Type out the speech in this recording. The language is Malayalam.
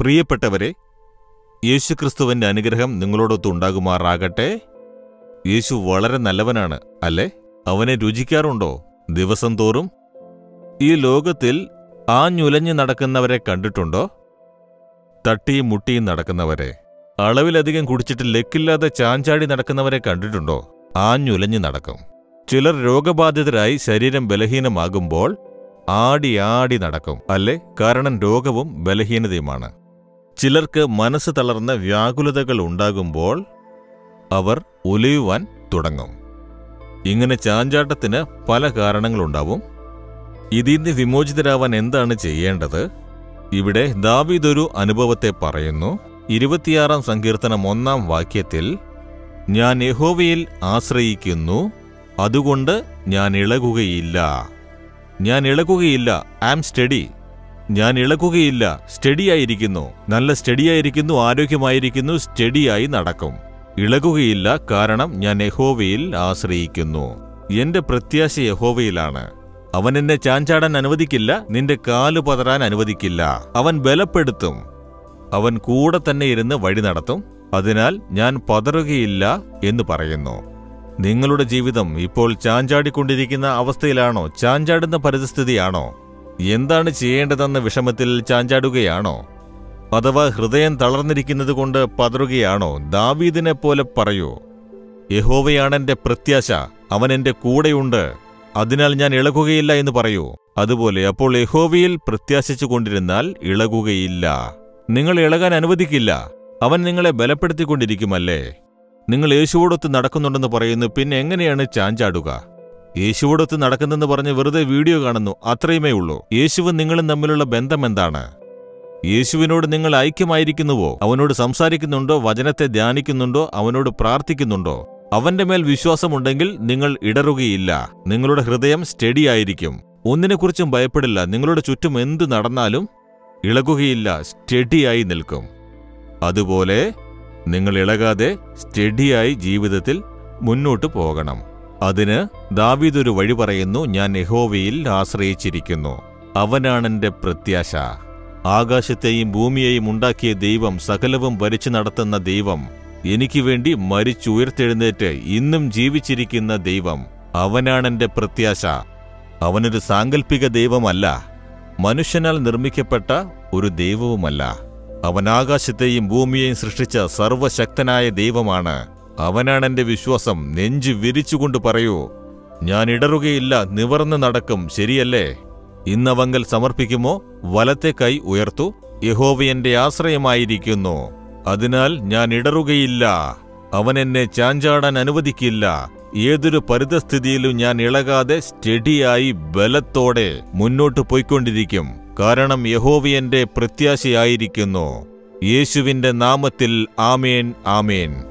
പ്രിയപ്പെട്ടവരെ യേശുക്രിസ്തുവിന്റെ അനുഗ്രഹം നിങ്ങളോടൊത്തുണ്ടാകുമാറാകട്ടെ യേശു വളരെ നല്ലവനാണ് അല്ലേ അവനെ രുചിക്കാറുണ്ടോ ദിവസം തോറും ഈ ലോകത്തിൽ ആഞ്ഞുലഞ്ഞു നടക്കുന്നവരെ കണ്ടിട്ടുണ്ടോ തട്ടിയും മുട്ടിയും നടക്കുന്നവരെ അളവിലധികം കുടിച്ചിട്ട് ലെക്കില്ലാതെ ചാഞ്ചാടി നടക്കുന്നവരെ കണ്ടിട്ടുണ്ടോ ആഞ്ഞുലഞ്ഞു നടക്കും ചിലർ രോഗബാധിതരായി ശരീരം ബലഹീനമാകുമ്പോൾ ആടി ആടി നടക്കും അല്ലേ കാരണം രോഗവും ബലഹീനതയുമാണ് ചിലർക്ക് മനസ്സ് തളർന്ന വ്യാകുലതകൾ ഉണ്ടാകുമ്പോൾ അവർ ഉലയുവാൻ തുടങ്ങും ഇങ്ങനെ ചാഞ്ചാട്ടത്തിന് പല കാരണങ്ങളുണ്ടാവും ഇതിന്ന് വിമോചിതരാവാൻ എന്താണ് ചെയ്യേണ്ടത് ഇവിടെ ദാവീദൊരു അനുഭവത്തെ പറയുന്നു ഇരുപത്തിയാറാം സങ്കീർത്തനം ഒന്നാം വാക്യത്തിൽ ഞാൻ യഹോവയിൽ ആശ്രയിക്കുന്നു അതുകൊണ്ട് ഞാൻ ഇളകുകയില്ല ഞാൻ ഇളകുകയില്ല ആം സ്റ്റഡി ഞാൻ ഇളകുകയില്ല സ്റ്റഡിയായിരിക്കുന്നു നല്ല സ്റ്റഡിയായിരിക്കുന്നു ആരോഗ്യമായിരിക്കുന്നു സ്റ്റഡിയായി നടക്കും ഇളകുകയില്ല കാരണം ഞാൻ യഹോവയിൽ ആശ്രയിക്കുന്നു എന്റെ പ്രത്യാശ യഹോവയിലാണ് അവൻ എന്നെ ചാഞ്ചാടാൻ അനുവദിക്കില്ല നിന്റെ കാലു പതറാൻ അനുവദിക്കില്ല അവൻ ബലപ്പെടുത്തും അവൻ കൂടെ തന്നെ ഇരുന്ന് വഴി നടത്തും അതിനാൽ ഞാൻ പതറുകയില്ല എന്ന് പറയുന്നു നിങ്ങളുടെ ജീവിതം ഇപ്പോൾ ചാഞ്ചാടിക്കൊണ്ടിരിക്കുന്ന അവസ്ഥയിലാണോ ചാഞ്ചാടുന്ന പരിസ്ഥിതിയാണോ എന്താണ് ചെയ്യേണ്ടതെന്ന വിഷമത്തിൽ ചാഞ്ചാടുകയാണോ അഥവാ ഹൃദയം തളർന്നിരിക്കുന്നത് കൊണ്ട് പതറുകയാണോ ദാവീദിനെ പോലെ പറയൂ യഹോവയാണെന്റെ പ്രത്യാശ അവൻ എന്റെ കൂടെയുണ്ട് അതിനാൽ ഞാൻ ഇളകുകയില്ല എന്ന് പറയൂ അതുപോലെ അപ്പോൾ യഹോവയിൽ പ്രത്യാശിച്ചുകൊണ്ടിരുന്നാൽ ഇളകുകയില്ല നിങ്ങൾ ഇളകാൻ അനുവദിക്കില്ല അവൻ നിങ്ങളെ ബലപ്പെടുത്തിക്കൊണ്ടിരിക്കുമല്ലേ നിങ്ങൾ യേശുവോടൊത്ത് നടക്കുന്നുണ്ടെന്ന് പറയുന്നു പിന്നെ എങ്ങനെയാണ് ചാഞ്ചാടുക യേശുവോടൊത്ത് നടക്കുന്നെന്ന് പറഞ്ഞ് വെറുതെ വീഡിയോ കാണുന്നു അത്രയുമേ ഉള്ളൂ യേശുവും നിങ്ങളും തമ്മിലുള്ള ബന്ധം എന്താണ് യേശുവിനോട് നിങ്ങൾ ഐക്യമായിരിക്കുന്നുവോ അവനോട് സംസാരിക്കുന്നുണ്ടോ വചനത്തെ ധ്യാനിക്കുന്നുണ്ടോ അവനോട് പ്രാർത്ഥിക്കുന്നുണ്ടോ അവന്റെ മേൽ വിശ്വാസമുണ്ടെങ്കിൽ നിങ്ങൾ ഇടറുകയില്ല നിങ്ങളുടെ ഹൃദയം സ്റ്റഡിയായിരിക്കും ഒന്നിനെക്കുറിച്ചും ഭയപ്പെടില്ല നിങ്ങളുടെ ചുറ്റും എന്തു നടന്നാലും ഇളകുകയില്ല സ്റ്റഡിയായി നിൽക്കും അതുപോലെ നിങ്ങൾ ഇളകാതെ സ്റ്റഡിയായി ജീവിതത്തിൽ മുന്നോട്ടു പോകണം അതിന് ദാവീദൊരു വഴി പറയുന്നു ഞാൻ യഹോവയിൽ ആശ്രയിച്ചിരിക്കുന്നു അവനാണെന്റെ പ്രത്യാശ ആകാശത്തെയും ഭൂമിയെയും ഉണ്ടാക്കിയ ദൈവം സകലവും ഭരിച്ചു നടത്തുന്ന ദൈവം എനിക്ക് വേണ്ടി മരിച്ചുയർത്തെഴുന്നേറ്റ് ഇന്നും ജീവിച്ചിരിക്കുന്ന ദൈവം അവനാണെന്റെ പ്രത്യാശ അവനൊരു സാങ്കല്പിക ദൈവമല്ല മനുഷ്യനാൽ നിർമ്മിക്കപ്പെട്ട ഒരു ദൈവവുമല്ല അവൻ ആകാശത്തെയും ഭൂമിയെയും സൃഷ്ടിച്ച സർവശക്തനായ ദൈവമാണ് അവനാണെന്റെ വിശ്വാസം നെഞ്ചു വിരിച്ചുകൊണ്ട് പറയൂ ഞാൻ ഇടറുകയില്ല നിവർന്ന് നടക്കും ശരിയല്ലേ ഇന്നവങ്കൽ സമർപ്പിക്കുമോ വലത്തെ കൈ ഉയർത്തു യഹോവ എന്റെ ആശ്രയമായിരിക്കുന്നു അതിനാൽ ഞാൻ ഇടറുകയില്ല അവൻ എന്നെ ചാഞ്ചാടാൻ അനുവദിക്കില്ല ഏതൊരു പരിതസ്ഥിതിയിലും ഞാൻ ഇളകാതെ സ്റ്റഡിയായി ബലത്തോടെ മുന്നോട്ട് പോയിക്കൊണ്ടിരിക്കും കാരണം യഹോവ എന്റെ പ്രത്യാശയായിരിക്കുന്നു യേശുവിന്റെ നാമത്തിൽ ആമേൻ ആമേൻ